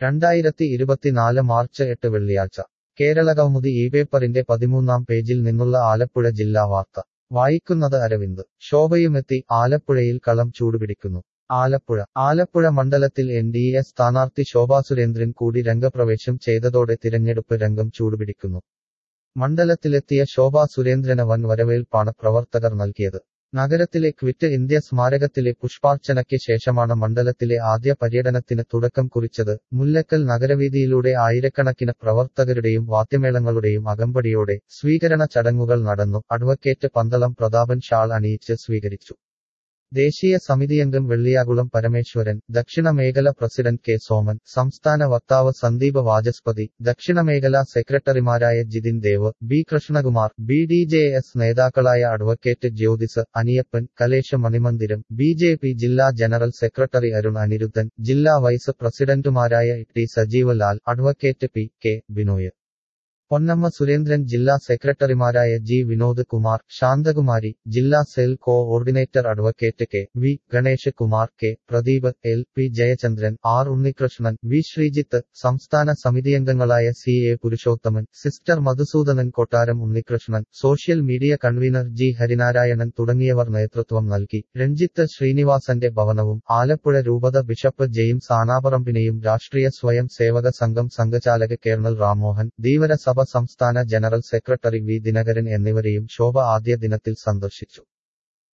രണ്ടായിരത്തി ഇരുപത്തിനാല് മാർച്ച് എട്ട് വെള്ളിയാഴ്ച കേരളകൗമുദി ഈ പേപ്പറിന്റെ പതിമൂന്നാം പേജിൽ നിന്നുള്ള ആലപ്പുഴ ജില്ലാ വാർത്ത വായിക്കുന്നത് അരവിന്ദ് ശോഭയുമെത്തി ആലപ്പുഴയിൽ കളം ചൂടുപിടിക്കുന്നു ആലപ്പുഴ ആലപ്പുഴ മണ്ഡലത്തിൽ എൻ ഡി എ സ്ഥാനാർത്ഥി ശോഭാ സുരേന്ദ്രൻ കൂടി രംഗപ്രവേശം ചെയ്തതോടെ തിരഞ്ഞെടുപ്പ് രംഗം ചൂടുപിടിക്കുന്നു മണ്ഡലത്തിലെത്തിയ ശോഭാ സുരേന്ദ്രന് വൻ വരവേൽപ്പാണ് പ്രവർത്തകർ നൽകിയത് നഗരത്തിലെ ക്വിറ്റ് ഇന്ത്യ സ്മാരകത്തിലെ പുഷ്പാർച്ചനയ്ക്ക് ശേഷമാണ് മണ്ഡലത്തിലെ ആദ്യ പര്യടനത്തിന് തുടക്കം കുറിച്ചത് മുല്ലക്കൽ നഗരവീതിയിലൂടെ ആയിരക്കണക്കിന് പ്രവർത്തകരുടെയും വാദ്യമേളങ്ങളുടെയും അകമ്പടിയോടെ സ്വീകരണ ചടങ്ങുകൾ നടന്നു അഡ്വക്കേറ്റ് പന്തളം പ്രതാപൻ ഷാൾ അണിയിച്ച് സ്വീകരിച്ചു ദേശീയ സമിതിയംഗം വെള്ളിയാകുളം പരമേശ്വരൻ ദക്ഷിണമേഖല പ്രസിഡന്റ് കെ സോമൻ സംസ്ഥാന വക്താവ് സന്ദീപ് വാചസ്പതി ദക്ഷിണമേഖല സെക്രട്ടറിമാരായ Jithin Dev B Krishnakumar B D J S നേതാക്കളായ advocate Jyothis Aniyappan Kalesh Manimandiram B J P ജില്ലാ ജനറൽ സെക്രട്ടറി അരുൺ അനിരുദ്ധൻ ജില്ലാ വൈസ് പ്രസിഡന്റുമാരായ T Sajeev Lal advocate P K Binoy Ponnamma Surendran ജില്ലാ സെക്രട്ടറിമാരായ ജി വിനോദ് കുമാർ ശാന്തകുമാരി ജില്ലാ cell coordinator advocate K V Ganesh Kumar K Pradeep L P Jayachandran R Unnikrishnan V Sreejith സംസ്ഥാന സമിതിയംഗങ്ങളായ C A Purushothaman sister Madhusoodanan Kottaram Unnikrishnan social media convener G Harinarayanan തുടങ്ങിയവർ നേതൃത്വം നൽകി രഞ്ജിത്ത് ശ്രീനിവാസന്റെ ഭവനവും ആലപ്പുഴ രൂപത ബിഷപ്പ് ജെയിംസ് ആനാപറമ്പിനെയും രാഷ്ട്രീയ സ്വയം സേവക സംഘം സംഘചാലക കേർണൽ റാമോഹൻ ധീവര സഭ സംസ്ഥാന ജനറൽ സെക്രട്ടറി വി ദിനകരൻ എന്നിവരെയും ശോഭ ആദ്യ ദിനത്തിൽ സന്ദർശിച്ചു